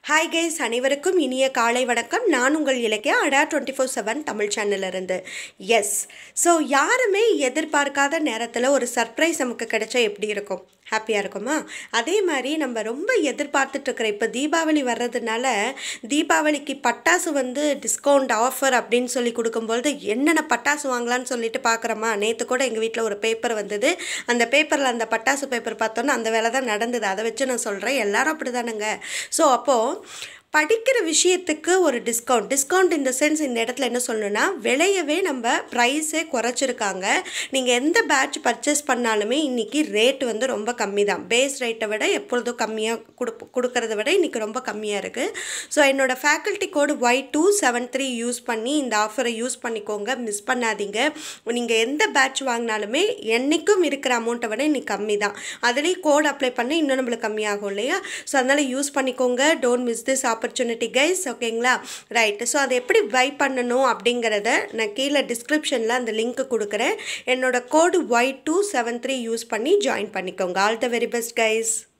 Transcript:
hi guys அனைவருக்கும் இனிய காலை வணக்கம் நான் உங்கள் இலக்கிய அடா டுவெண்ட்டி ஃபோர் செவன் தமிழ் சேனல்லேருந்து எஸ் ஸோ யாருமே எதிர்பார்க்காத நேரத்தில் ஒரு சர்ப்ரைஸ் நமக்கு கிடைச்சா எப்படி இருக்கும் ஹாப்பியாக இருக்குமா அதே மாதிரி நம்ம ரொம்ப எதிர்பார்த்துட்டு இருக்கிற இப்போ தீபாவளி வர்றதுனால தீபாவளிக்கு பட்டாசு வந்து டிஸ்கவுண்ட் ஆஃபர் அப்படின்னு சொல்லி கொடுக்கும்பொழுது என்னென்ன பட்டாசு வாங்கலாம்னு சொல்லிட்டு பார்க்குறோமா நேற்று கூட எங்கள் வீட்டில் ஒரு பேப்பர் வந்தது அந்த பேப்பரில் அந்த பட்டாசு பேப்பர் பார்த்தோன்னா அந்த வேலை தான் நடந்தது அதை வச்சு நான் சொல்கிறேன் எல்லாரும் அப்படி தானுங்க ஸோ அப்போது படிக்கிற விஷயத்துக்கு ஒரு டிஸ்கவுண்ட் டிஸ்கவுண்ட் இந்த சென்ஸ் இந்த இடத்துல என்ன சொல்லணும்னா விலையவே நம்ம ப்ரைஸே குறைச்சிருக்காங்க நீங்கள் எந்த பேட்ச் பர்ச்சேஸ் பண்ணாலுமே இன்றைக்கி ரேட் வந்து ரொம்ப கம்மி தான் பேஸ் ரேட்டை விட எப்பொழுதும் கம்மியாக கொடுப்பு கொடுக்கறத விட இன்றைக்கி ரொம்ப கம்மியாக இருக்குது ஸோ என்னோடய faculty code Y two seven three use பண்ணி இந்த ஆஃபரை யூஸ் பண்ணிக்கோங்க மிஸ் பண்ணாதீங்க நீங்கள் எந்த பேட்ச் வாங்கினாலுமே என்றைக்கும் இருக்கிற அமௌண்ட்டை விட இன்னைக்கு கம்மி தான் அதுலேயும் கோட் அப்ளை பண்ணி இன்னும் நம்மளுக்கு கம்மியாகும் இல்லையா ஸோ அதனால் யூஸ் பண்ணிக்கோங்க don't miss this opportunity guys ஓகேங்களா ரைட் ஸோ அதை எப்படி பை பண்ணணும் அப்படிங்கிறத நான் கீழே டிஸ்கிரிப்ஷனில் அந்த லிங்க் கொடுக்குறேன் என்னோட code Y two seven three use பண்ணி ஜாயின் பண்ணிக்கோங்க all the very best guys